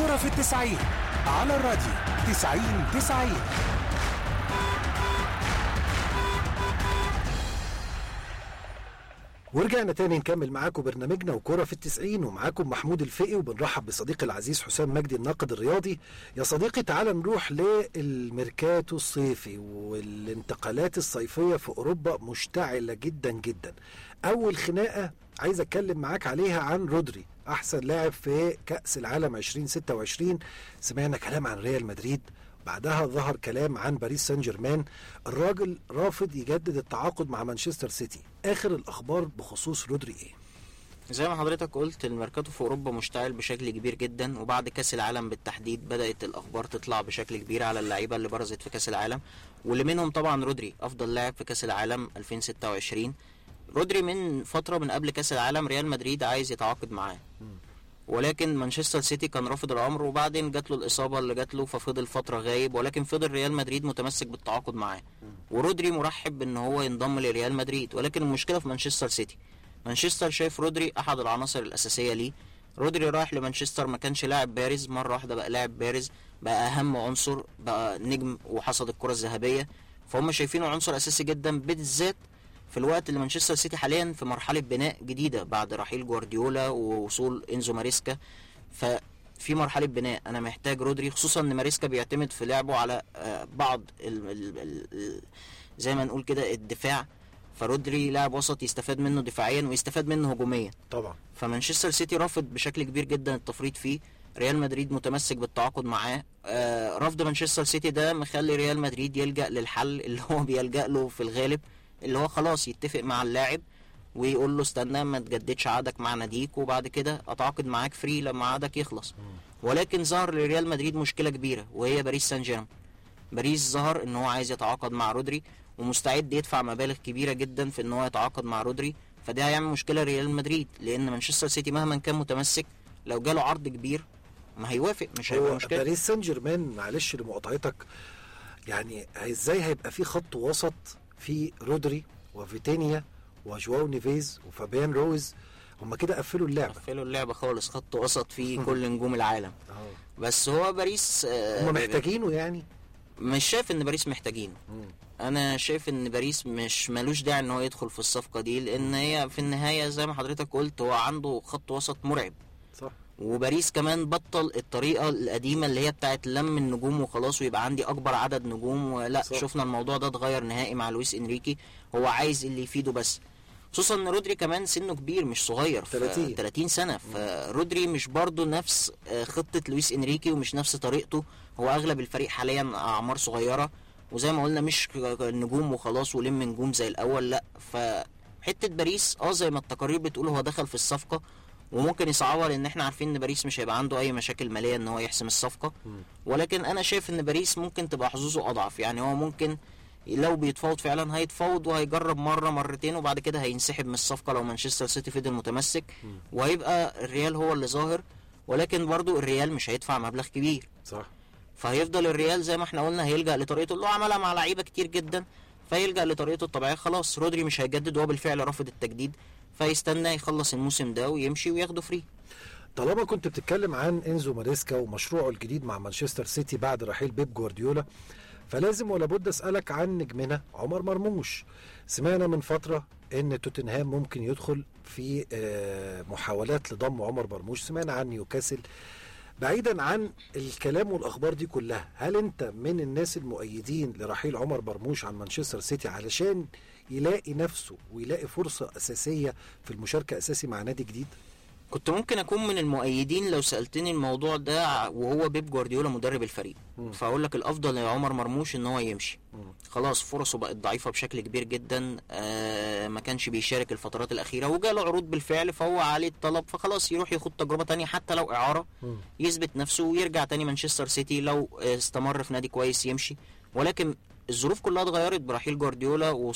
كورة في التسعين على الراديو تسعين تسعين ورجعنا تاني نكمل معاكم برنامجنا وكرة في التسعين ومعاكم محمود الفقي وبنرحب بصديقي العزيز حسام مجدي الناقد الرياضي يا صديقي تعال نروح للميركاتو الصيفي والانتقالات الصيفية في أوروبا مشتعلة جدا جدا أول خناقة عايز أتكلم معاك عليها عن رودري أحسن لاعب في كأس العالم 2026 سمعنا كلام عن ريال مدريد بعدها ظهر كلام عن باريس سان جيرمان الراجل رافض يجدد التعاقد مع مانشستر سيتي اخر الاخبار بخصوص رودري ايه زي ما حضرتك قلت الميركاتو في اوروبا مشتعل بشكل كبير جدا وبعد كاس العالم بالتحديد بدات الاخبار تطلع بشكل كبير على اللعيبه اللي برزت في كاس العالم واللي منهم طبعا رودري افضل لاعب في كاس العالم 2026 رودري من فتره من قبل كاس العالم ريال مدريد عايز يتعاقد معاه ولكن مانشستر سيتي كان رافض الامر وبعدين جات له الاصابه اللي جات له ففضل فتره غايب ولكن فضل ريال مدريد متمسك بالتعاقد معاه ورودري مرحب بان هو ينضم لريال مدريد ولكن المشكله في مانشستر سيتي مانشستر شايف رودري احد العناصر الاساسيه ليه رودري رايح لمانشستر ما كانش لاعب بارز مره واحده بقى لاعب بارز بقى اهم عنصر بقى نجم وحصد الكره الذهبيه فهم شايفينه عنصر اساسي جدا بالذات في الوقت اللي مانشستر سيتي حاليا في مرحله بناء جديده بعد رحيل جوارديولا ووصول انزو ماريسكا ففي مرحله بناء انا محتاج رودري خصوصا ان ماريسكا بيعتمد في لعبه على آه، بعض ال ال ال ال زي ما نقول كده الدفاع فرودري لاعب وسط يستفاد منه دفاعيا ويستفاد منه هجوميا طبعا فمانشستر سيتي رافض بشكل كبير جدا التفريط فيه ريال مدريد متمسك بالتعاقد معاه آه رفض مانشستر سيتي ده مخلي ريال مدريد يلجأ للحل اللي هو بيلجأ له في الغالب اللي هو خلاص يتفق مع اللاعب ويقول له استنى ما تجددش عقدك مع ناديك وبعد كده اتعاقد معاك فري لما عقدك يخلص ولكن ظهر لريال مدريد مشكله كبيره وهي باريس سان جيرمان باريس ظهر ان هو عايز يتعاقد مع رودري ومستعد يدفع مبالغ كبيره جدا في ان هو يتعاقد مع رودري فده هيعمل مشكله لريال مدريد لان مانشستر سيتي مهما كان متمسك لو جاله عرض كبير ما هيوافق مش هيبقى هو مشكله باريس سان جيرمان معلش لمقاطعتك يعني ازاي هيبقى في خط وسط في رودري وفيتينيا وجواو نيفيز وفابيان رويز هم كده قفلوا اللعبه قفلوا اللعبه خالص خط وسط فيه كل نجوم العالم بس هو باريس آه، هم محتاجينه يعني مش شايف ان باريس محتاجينه انا شايف ان باريس مش ملوش داعي ان هو يدخل في الصفقه دي لان هي في النهايه زي ما حضرتك قلت هو عنده خط وسط مرعب صح وباريس كمان بطل الطريقه القديمه اللي هي بتاعت لم النجوم وخلاص ويبقى عندي اكبر عدد نجوم ولا صح. شفنا الموضوع ده اتغير نهائي مع لويس انريكي هو عايز اللي يفيده بس خصوصا ان رودري كمان سنه كبير مش صغير ف 30. 30 سنه فرودري مش برضه نفس آه، خطه لويس انريكي ومش نفس طريقته هو اغلب الفريق حاليا اعمار صغيره وزي ما قلنا مش نجوم وخلاص ولم نجوم زي الاول لا فحته باريس اه زي ما التقارير بتقول هو دخل في الصفقه وممكن يصعبها لان احنا عارفين ان باريس مش هيبقى عنده اي مشاكل ماليه ان هو يحسم الصفقه ولكن انا شايف ان باريس ممكن تبقى حظوظه اضعف يعني هو ممكن لو بيتفاوض فعلا هيتفاوض وهيجرب مره مرتين وبعد كده هينسحب من الصفقه لو مانشستر سيتي فضل متمسك وهيبقى الريال هو اللي ظاهر ولكن برضو الريال مش هيدفع مبلغ كبير صح فهيفضل الريال زي ما احنا قلنا هيلجأ لطريقته اللي هو عملها مع لعيبه كتير جدا فيلجأ لطريقته الطبيعيه خلاص رودري مش هيجدد وهو بالفعل رافض التجديد فيستنى يخلص الموسم ده ويمشي وياخده فري طالما كنت بتتكلم عن انزو ماريسكا ومشروعه الجديد مع مانشستر سيتي بعد رحيل بيب جوارديولا فلازم ولا بد اسالك عن نجمنا عمر مرموش سمعنا من فتره ان توتنهام ممكن يدخل في آه، محاولات لضم عمر مرموش سمعنا عن نيوكاسل بعيدا عن الكلام والاخبار دي كلها هل انت من الناس المؤيدين لرحيل عمر مرموش عن مانشستر سيتي علشان يلاقي نفسه ويلاقي فرصه اساسيه في المشاركه اساسي مع نادي جديد كنت ممكن اكون من المؤيدين لو سالتني الموضوع ده ع- وهو بيب جوارديولا مدرب الفريق فاقول لك الافضل لعمر مرموش ان هو يمشي خلاص فرصه بقت ضعيفه بشكل كبير جدا آه ما كانش بيشارك الفترات الاخيره وجاله عروض بالفعل فهو عليه الطلب فخلاص يروح ياخد تجربه تانية حتى لو اعاره يثبت نفسه ويرجع تاني مانشستر سيتي لو آه، استمر في نادي كويس يمشي ولكن الظروف كلها اتغيرت برحيل جوارديولا